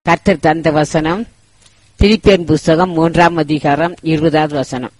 கர்த்தர் தந்த வசனம் பிலிப்பியன் புஸ்தகம் மூன்றாம் அதிகாரம் இருபதாவது வசனம்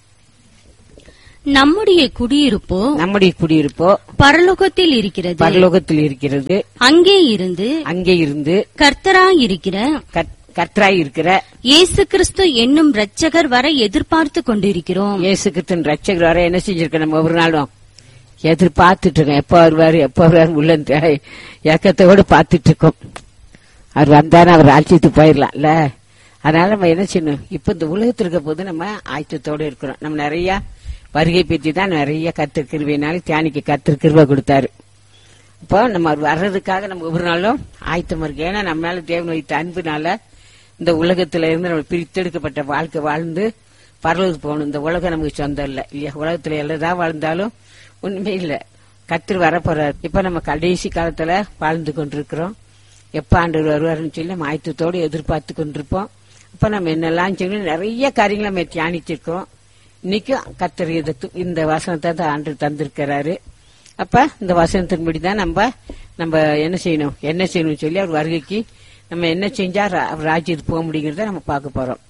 நம்முடைய குடியிருப்போ நம்முடைய குடியிருப்போ பரலோகத்தில் இருக்கிறது பரலோகத்தில் இருக்கிறது அங்கே இருந்து அங்கே இருந்து கர்த்தராயிருக்கிற கர்த்- கர்த்தராய் இருக்கிற இயேசு கிறிஸ்து என்னும் இரட்சகர் வர எதிர்பார்த்து கொண்டிருக்கிறோம் இயேசு கிறிஸ்தன் ரட்சகர் வர என்ன செஞ்சிருக்க நம்ம ஒவ்வொரு நாளும் எதிர்பார்த்துட்டு இருக்கோம் எப்ப வருவாரு எப்ப வருவாரு உள்ள ஏக்கத்தோடு பார்த்துட்டு இருக்கோம் அவர் வந்தாரு அவர் ராஜ்யத்துக்கு போயிடலாம்ல அதனால நம்ம என்ன செய்யணும் இப்ப இந்த உலகத்தில் இருக்க போது நம்ம ஆயத்தத்தோட இருக்கிறோம் நம்ம நிறைய வருகை பற்றி தான் நிறைய கத்திருக்கிறவினால தியானிக்கு கத்திருக்கிறவ கொடுத்தாரு இப்போ நம்ம அவர் வர்றதுக்காக நம்ம ஒவ்வொரு நாளும் ஆயத்தமா இருக்கு ஏன்னா நம்ம மேல தேவன் வைத்த அன்புனால இந்த உலகத்துல இருந்து நம்ம பிரித்தெடுக்கப்பட்ட வாழ்க்கை வாழ்ந்து பரலோகத்துக்கு போகணும் இந்த உலகம் நமக்கு சொந்தம் இல்ல இல்லையா உலகத்துல எல்லாம் வாழ்ந்தாலும் ஒண்ணுமே இல்ல கத்திர வரப்போறாரு இப்ப நம்ம கடைசி காலத்துல வாழ்ந்து கொண்டிருக்கிறோம் எப்ப ஆண்டவர் வருவாருன்னு சொல்லி நம்ம ஆயத்தத்தோடு எதிர்பார்த்து கொண்டிருப்போம் அப்ப நம்ம என்னெல்லாம் சொல்லி நிறைய காரியங்களை நம்ம தியானிச்சிருக்கிறோம் இன்னைக்கும் கத்தர் இதை து- இந்த வசனத்தை தான் ஆண்டு தந்திருக்கிறாரு அப்ப இந்த வசனத்தின்படி தான் நம்ம நம்ம என்ன செய்யணும் என்ன செய்யணும்னு சொல்லி அவர் வருகைக்கு நம்ம என்ன செஞ்சா ரா- அவர் ராஜ்யத்துக்கு போக முடியுங்கிறத நம்ம பார்க்க போறோம்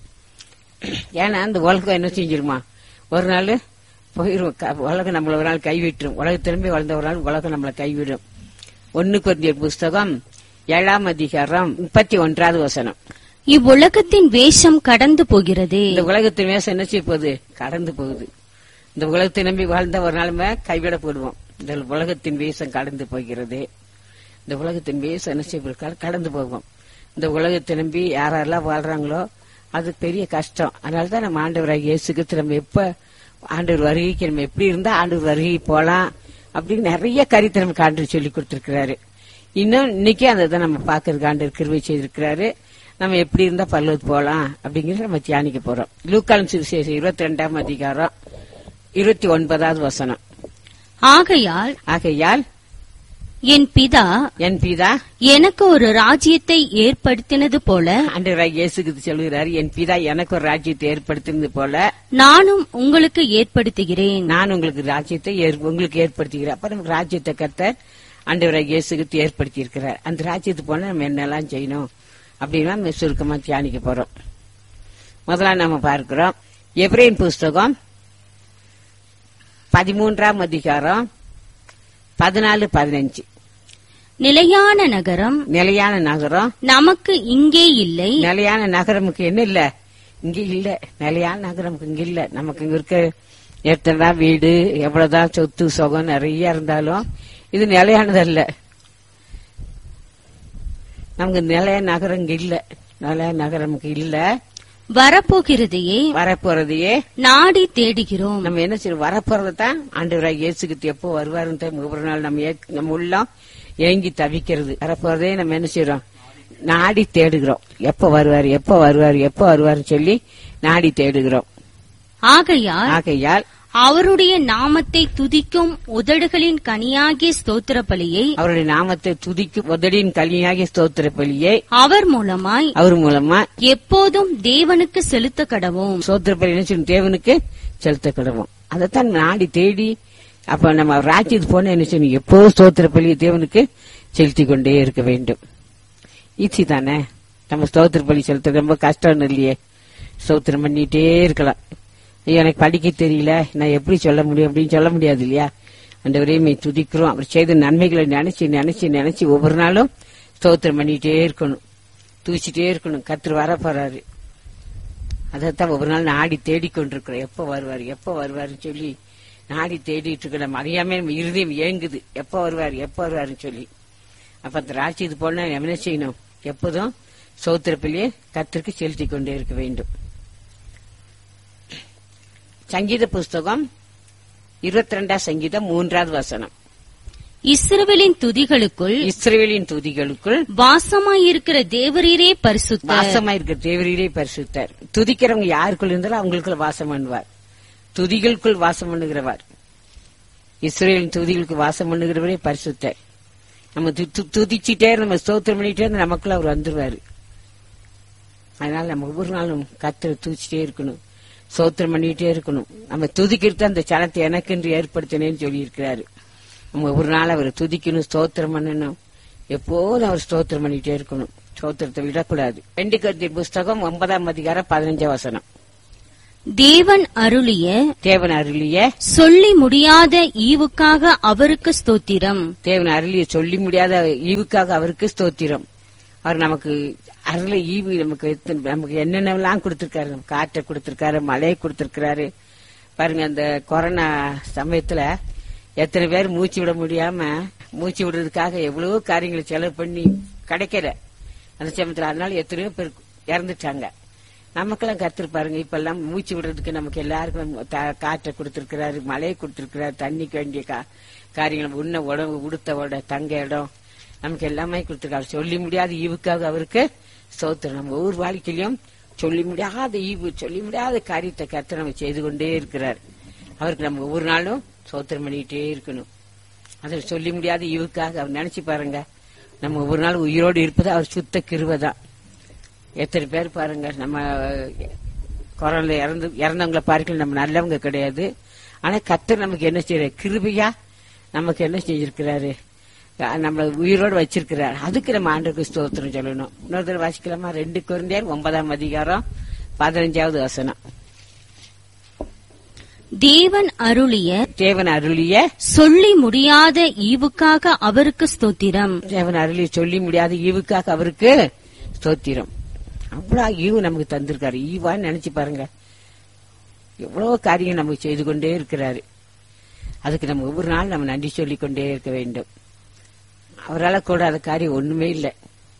ஏன்னா இந்த உலகம் என்ன செஞ்சிருமா ஒரு நாள் போயிரும் க- உலகம் நம்மள ஒரு நாள் கைவிட்டுரும் உலக திரும்பி வளர்ந்த ஒரு நாள் உலகம் நம்மளை கைவிடும் ஒன்னு குறைந்த புஸ்தகம் ஏழாம் அதிகாரம் முப்பத்தி ஒன்றாவது வசனம் இவ்வுலகத்தின் வேஷம் கடந்து போகிறது இந்த உலகத்தின் மேசம் என்ன செய்ய போகுது கடந்து போகுது இந்த உலகத்தை நம்பி வாழ்ந்த ஒரு நாள் நம்ம கைவிட போடுவோம் இந்த உலகத்தின் வேஷம் கடந்து போகிறது இந்த உலகத்தின் வேஷம் என்ன செய்ய போகுது? கடந்து போகும் இந்த உலகத்தை நம்பி யாரெல்லாம் வாழ்றாங்களோ அது பெரிய கஷ்டம் அதனாலதான் நம்ம ஆண்டவராக இயேசுக்கு நம்ம எப்ப ஆண்டவர் வருகைக்கு நம்ம எப்படி இருந்தா ஆண்டவர் வருகை போலாம் அப்படின்னு நிறைய கருத்தை நமக்கு ஆண்டவர் சொல்லி கொடுத்திருக்கிறாரு இன்னும் இன்னைக்கு அந்த இதை நம்ம பாக்குறதுக்கு ஆண்டவர் கிருவை செய்திருக்கிறாரு நம்ம எப்படி இருந்தா பல்லவத்து போலாம் அப்படிங்கறத நம்ம தியானிக்க போறோம் லூக்கான் சுவிசேஷம் இருபத்தி ரெண்டாம் அதிகாரம் இருபத்தி ஒன்பதாவது வசனம் ஆகையால் ஆகையால் என் பிதா என் பிதா எனக்கு ஒரு ராஜ்யத்தை ஏற்படுத்தினது போல ஆண்டவராக இயேசுக்கு சொல்கிறார் என் பிதா எனக்கு ஒரு ராஜ்யத்தை ஏற்படுத்தினது போல நானும் உங்களுக்கு ஏற்படுத்துகிறேன் நான் உங்களுக்கு ராஜ்யத்தை ஏற்- உங்களுக்கு ஏற்படுத்துகிறேன் அப்ப நமக்கு ராஜ்யத்தை கர்த்தர் ஆண்டவராக இயேசுக்கு ஏற்படுத்தி இருக்கிறார் அந்த ராஜ்யத்துக்கு போனா நம்ம என்னெல்லாம் செய்யணும் அப்படின்னா நம்ம சுருக்கமா தியானிக்க போறோம் முதல்ல நம்ம பார்க்கிறோம் எப்ரேன் புஸ்தகம் பதிமூன்றாம் அதிகாரம் பதினாலு பதினஞ்சு நிலையான நகரம் நிலையான நகரம் நமக்கு இங்கே இல்லை நிலையான நகரமுக்கு என்ன இல்ல இங்க இல்ல நிலையான நகரமுக்கு இங்க இல்ல நமக்கு இங்க இருக்க எத்தனை வீடு எவ்வளவுதான் சொத்து சுகம் நிறைய இருந்தாலும் இது நிலையானது அல்ல நமக்கு நிலைய நகரம் இங்க இல்ல நிலைய நகரமுக்கு இல்ல வரப்போகிறதையே வரப்போறதையே நாடி தேடுகிறோம் நம்ம என்ன செய்யணும் வரப்போறதான் ஆண்டவராக இயேசுக்கு எப்போ வருவாருன்னு தான் ஒவ்வொரு நாள் நம்ம ஏக்- நம்ம உள்ளம் ஏங்கி தவிக்கிறது வரப்போறதே நம்ம என்ன செய்யறோம் நாடி தேடுகிறோம் எப்ப வருவாரு எப்ப வருவாரு எப்ப வருவாருன்னு சொல்லி நாடி தேடுகிறோம் ஆகையால் ஆகையால் அவருடைய நாமத்தை துதிக்கும் உதடுகளின் கனியாகிய ஸ்தோத்திர பலியை அவருடைய நாமத்தை துதிக்கும் உதடியின் கல்வியாகிய ஸ்தோத்திர பலியை அவர் மூலமாய் அவர் மூலமா எப்போதும் தேவனுக்கு செலுத்த கடவோம் ஸ்தோத்திர பலி என்ன செய்யணும்? தேவனுக்கு செலுத்த கிடவோம் அதைத்தான் நாடி தேடி அப்ப நம்ம ராஜ்யத்துக்கு போன என்ன செய்யணும் எப்போ ஸ்தோத்திர பலியை தேவனுக்கு செலுத்தி கொண்டே இருக்க வேண்டும் ஈஸி தானே நம்ம ஸ்தோத்திர பலி செலுத்த ரொம்ப கஷ்டம் இல்லையே ஸ்தோத்திரம் பண்ணிட்டே இருக்கலாம் ஐயோ எனக்கு படிக்க தெரியல நான் எப்படி சொல்ல முடியும் அப்படின்னு சொல்ல முடியாது இல்லையா அந்த மே துதிக்கிறோம் அவர் செய்த நன்மைகளை நினைச்சு நினைச்சு நினைச்சு ஒவ்வொரு நாளும் ஸ்தோத்திரம் பண்ணிட்டே இருக்கணும் தூச்சிட்டே இருக்கணும் கத்திர வர போறாரு அதைத்தான் ஒவ்வொரு நாள் நாடி தேடிக்கொண்டிருக்கிறோம் எப்ப வருவார் எப்ப வருவாருன்னு சொல்லி நாடி தேடிட்டு இருக்க நம்ம அறியாம நம்ம இருதயம் ஏங்குது எப்ப வருவார் எப்ப வருவாருன்னு சொல்லி அப்ப அந்த ராட்சியத்து போனா நம்ம என்ன செய்யணும் எப்போதும் சௌத்திரப்பிலேயே கத்திற்கு செலுத்தி கொண்டே இருக்க வேண்டும் சங்கீத புஸ்தகம் இருபத்தி ரெண்டாம் சங்கீதம் மூன்றாவது வசனம் இஸ்ரவேலின் துதிகளுக்குள் இஸ்ரேலின் துதிகளுக்குள் வாசமாயிருக்கிற தேவரீரே பரிசுத்த வாசமா இருக்க தேவரீரே பரிசுத்தார் துதிக்கிறவங்க யாருக்குள்ள இருந்தாலும் அவங்களுக்குள்ள வாசம் பண்ணுவார் துதிகளுக்குள் வாசம் பண்ணுகிறவர் இஸ்ரேலின் துதிகளுக்கு வாசம் பண்ணுகிறவரே பரிசுத்தர் நம்ம து- து- துதிச்சிட்டே நம்ம ஸ்தோத்திரம் பண்ணிட்டே இருந்து நமக்குள்ள அவர் வந்துருவாரு அதனால நம்ம ஒவ்வொரு நாளும் கத்தரை துதிச்சிட்டே இருக்கணும் ஸ்தோத்திரம் பண்ணிட்டே இருக்கணும் நம்ம துதிக்கிறது அந்த சனத்தை எனக்கென்று ஏற்படுத்தினேன்னு சொல்லி இருக்கிறாரு நம்ம ஒவ்வொரு நாள் அவரை துதிக்கணும் ஸ்தோத்திரம் பண்ணணும் எப்போதும் அவர் ஸ்தோத்திரம் பண்ணிட்டே இருக்கணும் ஸ்தோத்திரத்தை விடக்கூடாது ரெண்டு கருத்தின் புஸ்தகம் ஒன்பதாம் அதிகாரம் பதினஞ்சாம் வசனம் தேவன் அருளிய தேவன் அருளிய சொல்லி முடியாத ஈவுக்காக அவருக்கு ஸ்தோத்திரம் தேவன் அருளிய சொல்லி முடியாத ஈவுக்காக அவருக்கு ஸ்தோத்திரம் அவர் நமக்கு அருள ஈவு நமக்கு எத்தனை- நமக்கு என்னென்னலாம் கொடுத்திருக்காரு நமக்கு காற்றை கொடுத்திருக்காரு மழையை கொடுத்திருக்கிறாரு பாருங்க அந்த கொரோனா சமயத்துல எத்தனை பேர் மூச்சு விட முடியாம மூச்சு விடுறதுக்காக எவ்வளவோ காரியங்களை செலவு பண்ணி கிடைக்கல அந்த சமயத்துல அதனால எத்தனையோ பேர் இறந்துட்டாங்க நமக்கெல்லாம் கத்துரு பாருங்க இப்ப எல்லாம் மூச்சு விடுறதுக்கு நமக்கு எல்லாருக்கும் த- காற்றை கொடுத்திருக்கிறாரு மழையை கொடுத்திருக்கிறாரு தண்ணிக்கு வேண்டிய கா- காரியங்கள் உண்ண உடம்பு உடுத்த உட தங்க இடம் நமக்கு எல்லாமே கொடுத்திருக்காரு சொல்லி முடியாத ஈவுக்காக அவருக்கு ஸ்தோத்திரம் நம்ம ஒவ்வொரு வாழ்க்கையிலும் சொல்லி முடியாத ஈவு சொல்லி முடியாத காரியத்தை கர்த்தர் நம்ம செய்து கொண்டே இருக்கிறார் அவருக்கு நம்ம ஒவ்வொரு நாளும் சோத்திரம் பண்ணிக்கிட்டே இருக்கணும் அதை சொல்லி முடியாத ஈவுக்காக அவர் நினைச்சு பாருங்க நம்ம ஒவ்வொரு நாள் உயிரோடு இருப்பது அவர் சுத்த கிருபைதான் எத்தனை பேர் பாருங்க நம்ம கொரோனா இறந்து இறந்தவங்கள பார்க்கல நம்ம நல்லவங்க கிடையாது ஆனா கத்தர் நமக்கு என்ன செய்யற கிருபையா நமக்கு என்ன செஞ்சிருக்கிறாரு அஹ் நம்மள உயிரோடு வச்சிருக்கிறார் அதுக்கு நம்ம ஆண்டுக்கு ஸ்தோத்திரம் சொல்லணும் இன்னொரு தடவை வாசிக்கலாமா ரெண்டு குழந்தையர் ஒன்பதாம் அதிகாரம் பதினஞ்சாவது வசனம் தேவன் அருளிய தேவன் அருளிய சொல்லி முடியாத ஈவுக்காக அவருக்கு ஸ்தோத்திரம் தேவன் அருளி சொல்லி முடியாத ஈவுக்காக அவருக்கு ஸ்தோத்திரம் அவ்வளவு ஈவு நமக்கு தந்திருக்காரு ஈவான்னு நினைச்சு பாருங்க எவ்வளவு காரியம் நமக்கு செய்து கொண்டே இருக்கிறாரு அதுக்கு நம்ம ஒவ்வொரு நாள் நம்ம நன்றி சொல்லிக் கொண்டே இருக்க வேண்டும் அவரால் கூடாத காரியம் ஒண்ணுமே இல்லை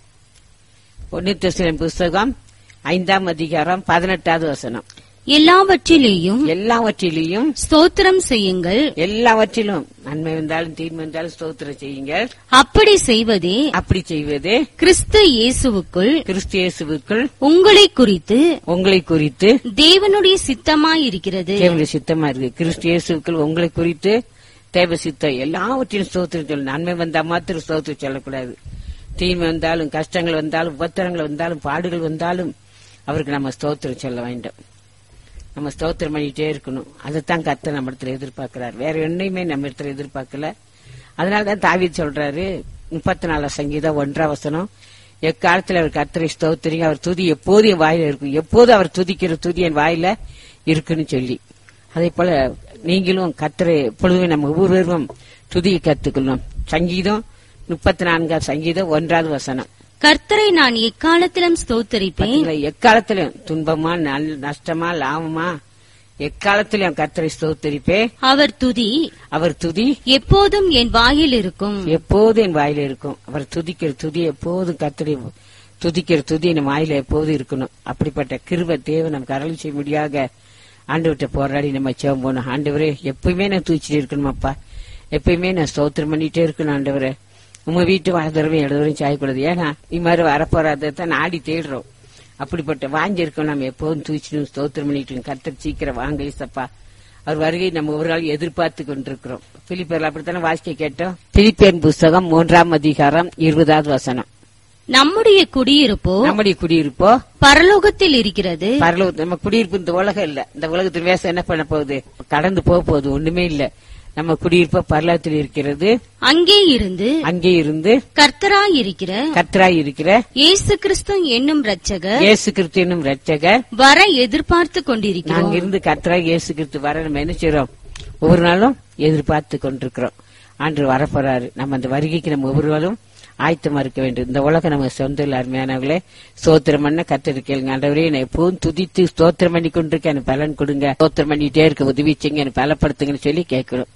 ஒன்னு புஸ்தகம் ஐந்தாம் அதிகாரம் பதினெட்டாவது வசனம் எல்லாவற்றிலேயும் எல்லாவற்றிலையும் ஸ்தோத்திரம் செய்யுங்கள் எல்லாவற்றிலும் நன்மை வந்தாலும் தீன்மை வந்தாலும் ஸ்தோத்திரம் செய்யுங்கள் அப்படி செய்வதே அப்படி செய்வது கிறிஸ்து இயேசுவுக்குள் கிறிஸ்து இயேசுவுக்குள் உங்களை குறித்து உங்களை குறித்து தேவனுடைய சித்தமாயிருக்கிறது தேவனுடைய சித்தமா இருக்கு கிறிஸ்து இயேசுக்கள் உங்களை குறித்து தேவ சித்தம் எல்லாவற்றையும் ஸ்தோத்திரம் சொல்லணும் நன்மை வந்தா மாத்திரம் ஸ்தோத்திரம் சொல்லக்கூடாது தீமை வந்தாலும் கஷ்டங்கள் வந்தாலும் உபத்திரங்கள் வந்தாலும் பாடுகள் வந்தாலும் அவருக்கு நம்ம ஸ்தோத்திரம் சொல்ல வேண்டும் நம்ம ஸ்தோத்திரம் பண்ணிட்டே இருக்கணும் அதைத்தான் கத்த நம்ம இடத்துல எதிர்பார்க்கிறார் வேற என்னையுமே நம்ம இடத்துல எதிர்பார்க்கல அதனாலதான் தாவீது சொல்றாரு முப்பத்தி நாலாம் சங்கீதம் ஒன்றாம் வசனம் எக்காலத்துல அவர் கர்த்தரை ஸ்தோத்திரிங்க அவர் துதி எப்போதும் என் வாயில இருக்கும் எப்போதும் அவர் துதிக்கிற துதி என் வாயில இருக்குன்னு சொல்லி அதே போல நீங்களும் கர்த்தரை எப்பொழுதுமே நம்ம ஒவ்வொருவரும் துதியை கத்துக்கணும் சங்கீதம் முப்பத்தி நான்காம் சங்கீதம் ஒன்றாவது வசனம் கர்த்தரை நான் எக்காலத்திலும் ஸ்தோத்தரிப்பேன் பாத்தீங்களா, எக்காலத்திலும் துன்பமா நல்- நஷ்டமா லாபமா எக்காலத்திலும் கர்த்தரை ஸ்தோத்தரிப்பே அவர் துதி அவர் துதி எப்போதும் என் வாயில் இருக்கும் எப்போதும் என் வாயில இருக்கும் அவர் துதிக்கிற துதி எப்போதும் கர்த்தரை துதிக்கிற துதி என் வாயில எப்போதும் இருக்கணும் அப்படிப்பட்ட கிருப தேவன் நமக்கு அருள் செய்ய முடியாத ஆண்டவர்கிட்ட போராடி நம்ம சேவம் போகணும் ஆண்டவரே எப்பயுமே நான் தூச்சிட்டு இருக்கணும் அப்பா எப்பயுமே நான் ஸ்தோத்திரம் பண்ணிட்டே இருக்கணும் ஆண்டவரே உங்க வீட்டு வாழ்தரவே எழுதவும் சாயக்கூடாது ஏன்னா இது மாதிரி வரப்போறதை தான் நாடி தேடுறோம் அப்படிப்பட்ட வாங்கி இருக்கோம் நம்ம எப்போதும் தூச்சிடும் ஸ்தோத்திரம் பண்ணிட்டு கர்த்தர் சீக்கிரம் வாங்க ஏசப்பா அவர் வருகை நம்ம ஒரு நாள் எதிர்பார்த்து கொண்டிருக்கிறோம் பிலிப்பேர்ல அப்படித்தானே வாசிக்க கேட்டோம் பிலிப்பேன் புஸ்தகம் மூன்றாம் அதிகாரம் இருபதாவது வசனம் நம்முடைய குடியிருப்போ நம்முடைய குடியிருப்போ பரலோகத்தில் இருக்கிறது பரலோக நம்ம குடியிருப்பு இந்த உலகம் இல்ல இந்த உலகத்தில் வேசம் என்ன பண்ண போகுது கடந்து போக போகுது ஒண்ணுமே இல்ல நம்ம குடியிருப்ப பரலோகத்தில் இருக்கிறது அங்கே இருந்து அங்கே இருந்து கர்த்தராயிருக்கிற கர்த்தராய் இருக்கிற இயேசு கிறிஸ்து என்னும் இரட்சகர் இயேசு கிறிஸ்து என்னும் ரட்சகர் வர எதிர்பார்த்து நாங்க கொண்டிருக்கிறோம் இருந்து கர்த்தராய் இயேசு கிறிஸ்து வர நம்ம என்ன செய்றோம் ஒவ்வொரு நாளும் எதிர்பார்த்து கொண்டிருக்கிறோம் ஆண்டு வரப்போறாரு நம்ம அந்த வருகைக்கு நம்ம ஒவ்வொரு நாளும் ஆயத்தமா இருக்க வேண்டும் இந்த உலகம் நம்ம சொந்த இல்ல அருமையானவர்களே ஸ்தோத்திரம் பண்ண கத்தர் கேளுங்க ஆண்டவரே நான் எப்பவும் துதித்து ஸ்தோத்திரம் பண்ணி கொண்டிருக்கேன் எனக்கு பலன் கொடுங்க ஸ்தோத்திரம் பண்ணிட்டே இருக்க உதவி செய்யுங்க எனக்கு பலப்படுத்துங்கன்னு சொல்லி கேட்கிறோம்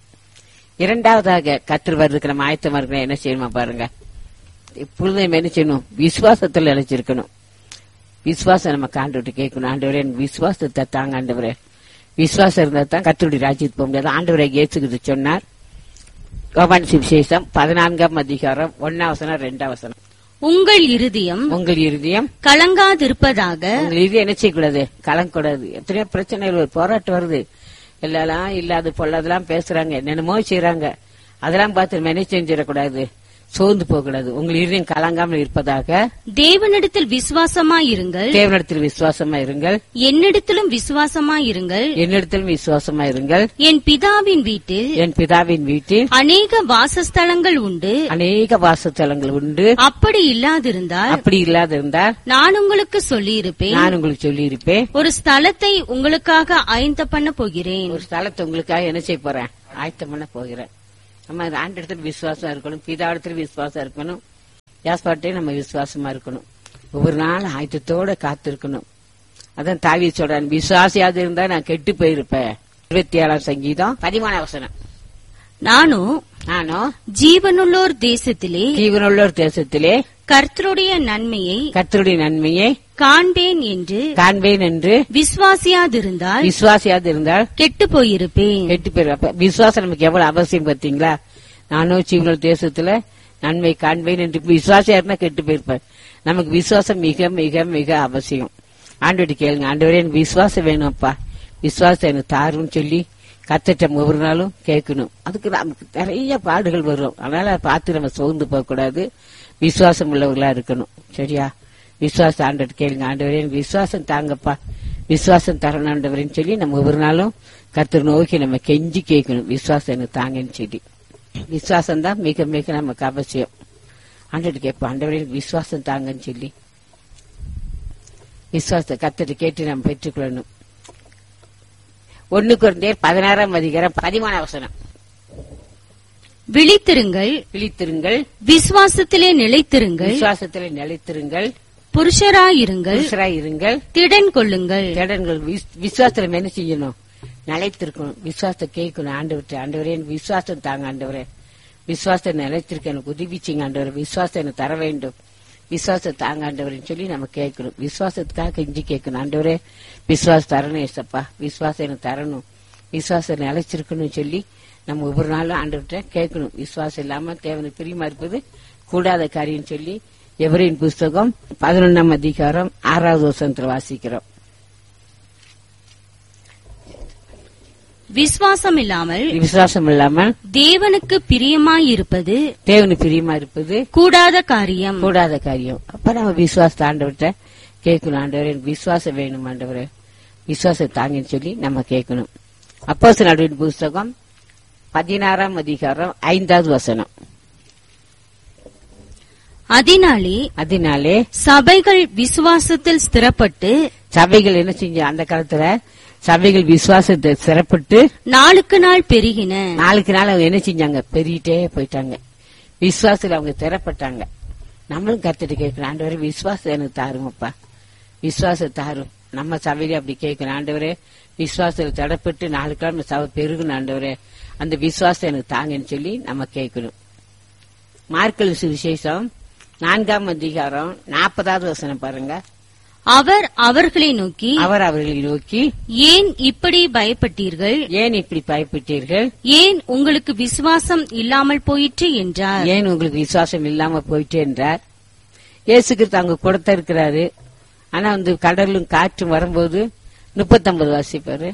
இரண்டாவதாக கத்தர் வர்றதுக்கு நம்ம ஆயத்தமா இருக்கணும் என்ன செய்யணுமா பாருங்க இப்பொழுதும் நம்ம என்ன செய்யணும் விசுவாசத்துல நிலைச்சிருக்கணும் விசுவாசம் நம்ம ஆண்டவர்கிட்ட கேட்கணும் ஆண்டவரே எனக்கு விசுவாசத்தை தாங்க ஆண்டவரே விசுவாசம் இருந்தா தான் கத்தருடைய ராஜ்யத்துக்கு போக முடியாது ஆண்டவரை இயேசுகிறது சொன்னார் யோவான் சுவிசேஷம் பதினான்காம் அதிகாரம் ஒன்னாவசனம் ரெண்டாவசனம் உங்கள் இருதயம் உங்கள் இருதயம் கலங்காதிருப்பதாக உங்கள் இருதயம் என்ன செய்யக்கூடாது கலங்கக்கூடாது எத்தனையோ பிரச்சனைகள் வருது, போராட்டம் வருது எல்லாம் இல்லாத பொல்லாதெல்லாம் பேசுறாங்க என்னென்னமோ செய்றாங்க அதெல்லாம் பார்த்து நம்ம என்ன செஞ்சிடக்கூடாது சோர்ந்து போக கூடாது உங்கள் இருதயம் கலங்காமல் இருப்பதாக தேவனிடத்தில் விசுவாசமாயிருங்கள் தேவனிடத்தில் விசுவாசமா இருங்கள் என்னிடத்திலும் விசுவாசமாயிருங்கள் என்னிடத்திலும் விசுவாசமா இருங்கள் என் பிதாவின் வீட்டில் என் பிதாவின் வீட்டில் அநேக வாசஸ்தலங்கள் உண்டு அநேக வாசத்தலங்கள் உண்டு அப்படி இல்லாதிருந்தால் அப்படி இல்லாத இருந்தால் நான் உங்களுக்கு சொல்லியிருப்பேன் நான் உங்களுக்கு சொல்லி இருப்பேன் ஒரு ஸ்தலத்தை உங்களுக்காக ஆயத்த பண்ண போகிறேன் ஒரு ஸ்தலத்தை உங்களுக்காக என்ன செய்ய போறேன் ஆயத்தம் பண்ண போகிறேன் நம்ம ஆண்டு இடத்துல விசுவாசம் இருக்கணும் பிதாவிடத்துல விசுவாசம் இருக்கணும் யாஸ்பாட்டையும் நம்ம விசுவாசமா இருக்கணும் ஒவ்வொரு நாள் ஆயத்தத்தோட காத்திருக்கணும் அதான் தாவி சொல்றேன் விசுவாசியாவது இருந்தா நான் கெட்டு போயிருப்பேன் இருபத்தி ஏழாம் சங்கீதம் பதிமூணாம் வசனம் நானும் நானும் ஜீவனுள்ளோர் தேசத்திலே ஜீவனுள்ளோர் தேசத்திலே கர்த்தருடைய நன்மையை கர்த்தருடைய நன்மையை காண்பேன் என்று காண்பேன் என்று விசுவாசியாதிருந்தால் விசுவாசியாது இருந்தால் கெட்டு போயிருப்பேன் கெட்டு போயிடும் அப்ப விசுவாசம் நமக்கு எவ்வளவு அவசியம் பார்த்தீங்களா நானும் ஜீவனல் தேசத்துல நன்மை காண்பேன் என்று விசுவாசியா இருந்தா கெட்டு போயிருப்பேன் நமக்கு விசுவாசம் மிக மிக மிக அவசியம் ஆண்டோட கேளுங்க ஆண்டவரே எனக்கு விசுவாசம் வேணும்ப்பா விசுவாசம் எனக்கு தாருன்னு சொல்லி கத்திட்டம் ஒவ்வொரு நாளும் கேட்கணும் அதுக்கு நமக்கு நிறைய பாடுகள் வரும் அதனால அதை பார்த்து நம்ம சோர்ந்து போக கூடாது விசுவாசம் உள்ளவர்களா இருக்கணும் சரியா விசுவாசம் ஆண்டவர் கேளுங்க ஆண்டவரே எனக்கு விசுவாசம் தாங்கப்பா விசுவாசம் தரணும் ஆண்டவரேன்னு சொல்லி நம்ம ஒவ்வொரு நாளும் கர்த்தர் நோக்கி நம்ம கெஞ்சி கேட்கணும் விசுவாசம் எனக்கு தாங்கன்னு சொல்லி விசுவாசம் தான் மிக மிக நமக்கு அவசியம் ஆண்டவர் கேட்போம் ஆண்டவரே எனக்கு விசுவாசம் தாங்கன்னு சொல்லி விசுவாசத்தை கத்துட்டு கேட்டு நம்ம பெற்றுக்கொள்ளணும் ஒண்ணு குறைந்தேர் பதினாறாம் அதிகாரம் பதிமூணாம் வசனம் விழித்திருங்கள் விழித்திருங்கள் விசுவாசத்திலே நிலைத்திருங்கள் விசுவாசத்திலே நிலைத்திருங்கள் புருஷராயிருங்கள் புருஷராய் இருங்கள் திடன் கொள்ளுங்கள் தேடன்கள் விஸ்- விசுவாசத்துல நம்ம என்ன செய்யணும் நிலைத்திருக்கணும் விசுவாசத்தை கேட்கணும் ஆண்டவர்கிட்ட ஆண்டவரே எனக்கு விசுவாசம் தாங்க ஆண்டவரே விசுவாசத்தை நிலைத்திருக்க எனக்கு உதவி செய்யுங்க ஆண்டவரே விசுவாசம் எனக்கு தர வேண்டும் விசுவாசத்தை தாங்க ஆண்டவரேன்னு சொல்லி நம்ம கேட்கணும் விசுவாசத்துக்காக கெஞ்சி கேட்கணும் ஆண்டவரே விசுவாசம் தரணும் ஏசப்பா விசுவாசம் எனக்கு தரணும் விசுவாசம் நிலைச்சிருக்கணும்னு சொல்லி நம்ம ஒவ்வொரு நாளும் ஆண்டவர்கிட்ட கேட்கணும் விசுவாசம் இல்லாம தேவனுக்கு பிரியமா இருப்பது கூடாத காரியம் சொல்லி எவரின் புஸ்தகம் பதினொன்னாம் அதிகாரம் ஆறாவது வருஷத்துல வாசிக்கிறோம் விசுவாசம் இல்லாமல் விசுவாசம் இல்லாமல் தேவனுக்கு பிரியமாயிருப்பது தேவனுக்கு பிரியமா இருப்பது கூடாத காரியம் கூடாத காரியம் அப்ப நம்ம விசுவாசத்தை ஆண்டவர்கிட்ட கேட்கணும் ஆண்டவரே எனக்கு விசுவாசம் வேணும் ஆண்டவரே விசுவாசம் தாங்கன்னு சொல்லி நம்ம கேட்கணும் அப்போஸ் நடுவின் புஸ்தகம் பதினாறாம் அதிகாரம் ஐந்தாவது வசனம் அதனாலே அதனாலே சபைகள் விசுவாசத்தில் ஸ்திரப்பட்டு சபைகள் என்ன செஞ்ச அந்த காலத்துல சபைகள் விசுவாசத்தை சிறப்பட்டு நாளுக்கு நாள் பெருகின நாளுக்கு நாள் அவங்க என்ன செஞ்சாங்க பெருகிட்டே போயிட்டாங்க விசுவாசத்துல அவங்க திறப்பட்டாங்க நம்மளும் கத்துட்டு கேட்கணும் ஆண்டவரே விசுவாசம் எனக்கு தாருங்கப்பா விசுவாசம் தாரும் நம்ம சபையில அப்படி கேட்கணும் ஆண்டவரே விசுவாசத்துல தடப்பட்டு நாளுக்கு நாள் நம்ம சபை பெருகணும் ஆண்டவரே அந்த விசுவாசம் எனக்கு தாங்கன்னு சொல்லி நம்ம கேட்கணும் மார்க்கல் சுவிசேஷம் நான்காம் அதிகாரம் நாற்பதாவது வசனம் பாருங்க அவர் அவர்களை நோக்கி அவர் அவர்களை நோக்கி ஏன் இப்படி பயப்பட்டீர்கள் ஏன் இப்படி பயப்பட்டீர்கள் ஏன் உங்களுக்கு விசுவாசம் இல்லாமல் போயிற்று என்றார் ஏன் உங்களுக்கு விசுவாசம் இல்லாம போயிட்டு என்றார் இயேசு கிறிஸ்து அங்க கொடுத்த இருக்கிறாரு ஆனா வந்து கடலும் காற்றும் வரும்போது முப்பத்தொன்பது வாசிப்பாரு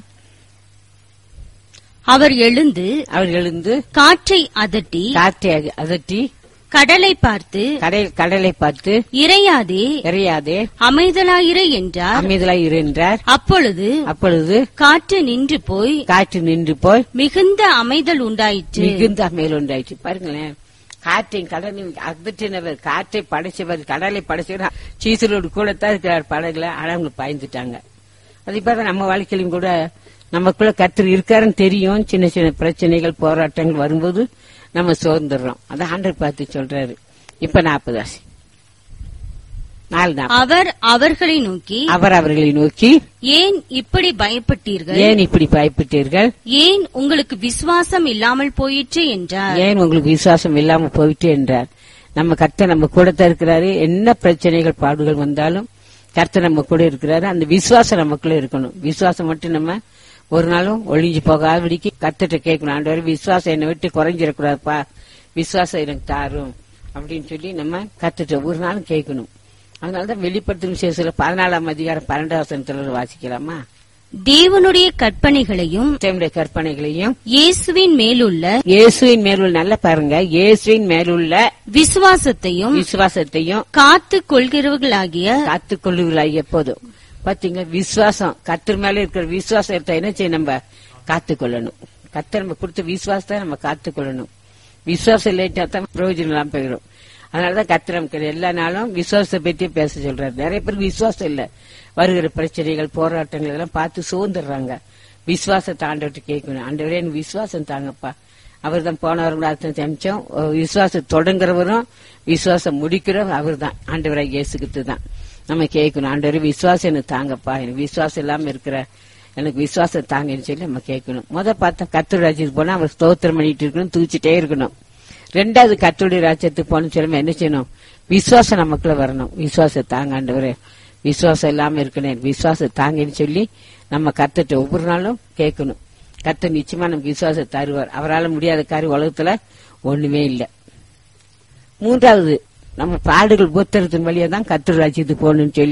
அவர் எழுந்து அவர் எழுந்து காற்றை அதட்டி காற்றை அக- அதட்டி கடலை பார்த்து கடல் கடலை பார்த்து இறையாதே எறியாதே அமைதலாயிரு என்றார் அமைதலாய் இரு என்றார் அப்பொழுது அப்பொழுது காற்று நின்று போய் காற்று நின்று போய் மிகுந்த அமைதல் உண்டாயிற்று மிகுந்த அமையல் உண்டாயிற்று பாருங்களேன் காற்றையும் கடலையும் அதட்டினவர் காற்றை படைச்சவர் கடலை படைச்சவர் சீசலோடு கூட தான் இருக்கிறார் படகுல ஆனா அவங்க பயந்துட்டாங்க அதே போல நம்ம வாழ்க்கையிலும் கூட நமக்குள்ள கர்த்தர் இருக்காருன்னு தெரியும் சின்ன சின்ன பிரச்சனைகள் போராட்டங்கள் வரும்போது நம்ம சோர்ந்துடுறோம் அதை ஆண்டர் பார்த்து சொல்றாரு இப்ப நாற்பது ஆசி நாலு நாற்பது அவர் அவர்களை நோக்கி அவர் அவர்களை நோக்கி ஏன் இப்படி பயப்பட்டீர்கள் ஏன் இப்படி பயப்பட்டீர்கள் ஏன் உங்களுக்கு விசுவாசம் இல்லாமல் போயிற்று என்றார் ஏன் உங்களுக்கு விசுவாசம் இல்லாம போயிட்டு என்றார் நம்ம கர்த்தர் நம்ம கூட தான் இருக்கிறாரு என்ன பிரச்சனைகள் பாடுகள் வந்தாலும் கர்த்தர் நம்ம கூட இருக்கிறாரு அந்த விசுவாசம் நமக்குள்ள இருக்கணும் விசுவாசம் மட்டும் நம்ம ஒரு நாளும் ஒளிஞ்சு போகாதபடிக்கு கர்த்தர்ட்ட கேட்கணும் ஆண்டவரே விசுவாசம் என்னை விட்டு குறைஞ்சிடக்கூடாதுப்பா விசுவாசம் எனக்கு தாரும் அப்படின்னு சொல்லி நம்ம கர்த்தர்ட்ட ஒரு நாளும் கேட்கணும் அதனாலதான் வெளிப்படுத்தும் விசேஷத்துல பதினாலாம் அதிகாரம் பன்னெண்டாம் வசனத்துல வாசிக்கலாமா தேவனுடைய கற்பனைகளையும் தேவனுடைய கற்பனைகளையும் இயேசுவின் மேலுள்ள இயேசுவின் மேலுள்ள நல்ல பாருங்க இயேசுவின் மேலுள்ள விசுவாசத்தையும் விசுவாசத்தையும் காத்து கொள்கிறவர்களாகிய காத்துக் கொள்ளுகிறாய் எப்போதும் பாத்தீங்களா விசுவாசம் கத்தர் மேல இருக்கிற விசுவாசம் எடுத்தா என்ன செய்ய நம்ம காத்துக்கொள்ளணும் கத்தர் நம்ம கொடுத்த விசுவாசத்தை நம்ம காத்துக்கொள்ளணும் விசுவாசம் இல்லைட்டா தான் பிரயோஜனம் இல்லாம போயிடும் அதனாலதான் கத்தர் நமக்கு எல்லா நாளும் விசுவாசத்தை பத்தி பேச சொல்றாரு நிறைய பேருக்கு விசுவாசம் இல்ல வருகிற பிரச்சனைகள் போராட்டங்கள் எல்லாம் பார்த்து சோர்ந்துடுறாங்க விசுவாசத்தை ஆண்டவர்கிட்ட கேட்கணும் ஆண்டவரே எனக்கு விசுவாசம் தாங்கப்பா அவர் தான் போனவரும் அர்த்தம் தெரிஞ்சோம் விசுவாசம் தொடங்குறவரும் விசுவாசம் முடிக்கிறவரும் அவர் தான் ஆண்டவராக இயேசுக்கிட்டு தான் நம்ம கேட்கணும் ஆண்டவரே விசுவாசம் எனக்கு தாங்கப்பா எனக்கு விசுவாசம் இல்லாம இருக்கிற எனக்கு விசுவாசம் தாங்கன்னு சொல்லி நம்ம கேட்கணும் முத பார்த்தா கத்தோட ராஜ்யத்துக்கு போனா அவர் ஸ்தோத்திரம் பண்ணிட்டு இருக்கணும் தூச்சிட்டே இருக்கணும் ரெண்டாவது கத்தோடைய ராஜ்யத்துக்கு போகணும்னு சொல்லி என்ன செய்யணும் விசுவாசம் நமக்குள்ள வரணும் விசுவாசம் தாங்க ஆண்டவரே விசுவாசம் இல்லாம இருக்கணும் விசுவாசம் தாங்கன்னு சொல்லி நம்ம கத்துட்டு ஒவ்வொரு நாளும் கேட்கணும் கத்த நிச்சயமா நமக்கு விசுவாசம் தருவார் அவரால் முடியாத காரியம் உலகத்துல ஒண்ணுமே இல்லை மூன்றாவது நம்ம பாடுகள் புத்தகத்தின் வழியா தான் கத்தர் ராஜ்யத்துக்கு போகணும்னு சொல்லி